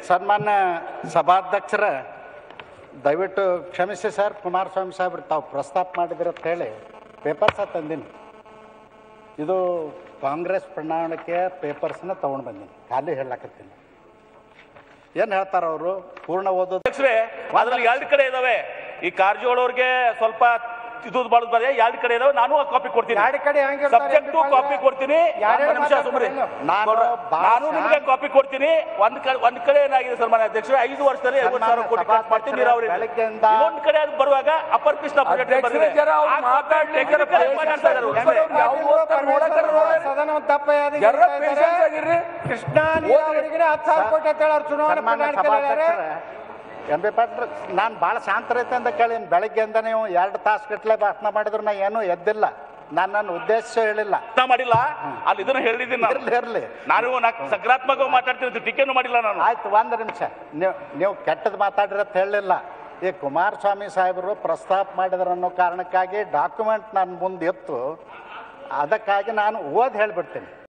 ಸನ್ಮಾನ್ಯ ಸಭಾಧ್ಯಕ್ಷರ ದಯವಿಟ್ಟು ಕ್ಷಮಿಸಿ ಸರ್ ಕುಮಾರಸ್ವಾಮಿ ಸಾಹೇಬ್ರು ತಾವು ಪ್ರಸ್ತಾಪ ಮಾಡಿದಿರ ಅಂತ ಹೇಳಿ ಪೇಪರ್ಸ ತಂದೀನಿ ಇದು ಕಾಂಗ್ರೆಸ್ ಪ್ರಣಾಳಿಕೆಯ ಪೇಪರ್ಸ್ನ ತೊಗೊಂಡು ಬಂದೀನಿ ಖಾಲಿ ಹೇಳಕತ್ತೀನಿ ಏನು ಹೇಳ್ತಾರ ಅವರು ಪೂರ್ಣ ಓದೋದು ಅಧ್ಯಕ್ಷರೇ ಅದ್ರಲ್ಲಿ ಎರಡು ಕಡೆ ಇದಾವೆ ಈ ಕಾರಜೋಳ ಅವ್ರಿಗೆ ಸ್ವಲ್ಪ ಇದು ಮಾಡೋದು ಬರೀ ಎರಡು ಕಡೆ ಇದಾವೆ ನಾನು ಕಾಪಿ ಕೊಡ್ತೀನಿ ಎರಡು ಕಡೆ ಹೆಂಗಿರ್ತಾರೆ ಸಬ್ಜೆಕ್ಟು ಅಂತ ಕಾಪಿ ಕೊಡ್ತೀನಿ ಯಾರ್ಯಾರು ಒಂದು ನಿಮಿಷ ಸುಮ್ಮನೆ ನಾನು ಭಾಳ ನಾನು ನಿಮಗೆ ಶಾಂತ- ಕಾಪಿ ಕೊಡ್ತೀನಿ ಒಂದ್ ಕಡೆ ಒಂದ್ ಕಡೆ ಏನಾಗಿದೆ ಸನ್ಮಾನ್ಯ ಅಧ್ಯಕ್ಷರೇ ಐದು ವರ್ಷದಲ್ಲಿ ಐವತ್ತು ಸಾವಿರ ಕೋಟಿ ಖರ್ಚು ಮಾಡ್ತೀನಿ ನೀರಾವರಿ ಬೆಳಗ್ಗೆಯಿಂದ- ಇನ್ನೊಂದ್ ಕಡೆ ಅದು ಬರುವಾಗ ಅಪರ್ ಕೃಷ್ಣ ಪ್ರಾಜೆಕ್ಟ್ ಅಧ್ಯಕ್ಷರೇ, ಜರ ಅವ್ರು ಮಾತಾಡ್ಲಿಕ್ಕೆ ಜರ patience ಆಗಿರ್ರಿ. ಯಾವ ಓದ್ತಾರೆ ನೋಡಕ್ಕೆ ನೋಡ್ರಿ. ಸದನ ತಪ್ಪ ಜರ patience ಆಗಿರ್ರಿ. ಕೃಷ್ಣ ನೀರಾವರಿಗೆ ಹತ್ತು ಸಾವಿರ ಕೋಟಿ ಅಂತ ಹೇಳೋರು ಚುನಾವಣೆ ಸನ್ಮಾನ್ಯ ಪ್ರಣಾಳಿಕೆ ಹೇಳ್ಯಾರೆ. ಸಭಾಧ್ಯಕ್ಷರ ಎಂ ಬಿ ಪಾಟ್ರ ನಾನು ಭಾಳ ಶಾಂತರೈತೆ ಅಂತ ಕೇಳಿ ಬೆಳಗ್ಗೆಯಿಂದ ನೀವು ಎರಡು ತಾಸು ಗಟ್ಟಲೆ ಭಾಷಣ ಮಾಡಿದ್ರು ನಾ ಏನೂ ಎದ್ದಿಲ್ಲ ನಾನು ನನ್ನ ಉದ್ದೇಶ ಹೇಳಿಲ್ಲ ಪ್ರಯತ್ನ ಮಾಡಿಲ್ಲ ಅಲ್ಲಿ ಇದನ್ನ ಹೇಳಿದ್ದೀನಿ ನಾನು ಇರ್ಲಿ ಇರ್ಲಿ ನಾನು ನಾಕ್- ಸಕಾರಾತ್ಮಕವಾಗಿ ಮಾತಾಡ್ತೀನಿ ಟೀಕೆನೂ ಮಾಡಿಲ್ಲ ನಾನು ಆಯ್ತು ಒಂದು ನಿಮಿಷ ನೀವು ನೀವು ಕೆಟ್ಟದ್ದು ಮಾತಾಡ್ರಿ ಅಂತ ಹೇಳಲಿಲ್ಲ ಈ ಕುಮಾರಸ್ವಾಮಿ ಸಾಹೇಬರು ಪ್ರಸ್ತಾಪ ಮಾಡಿದ್ರು ಅನ್ನೋ ಕಾರಣಕ್ಕಾಗಿ ಡಾಕ್ಯುಮೆಂಟ್ ನನ್ನ ಮುಂದೆ ಇತ್ತು ಅದಕ್ಕಾಗಿ ನಾನು ಓದಿ ಹೇಳ್ಬಿಡ್ತೀನಿ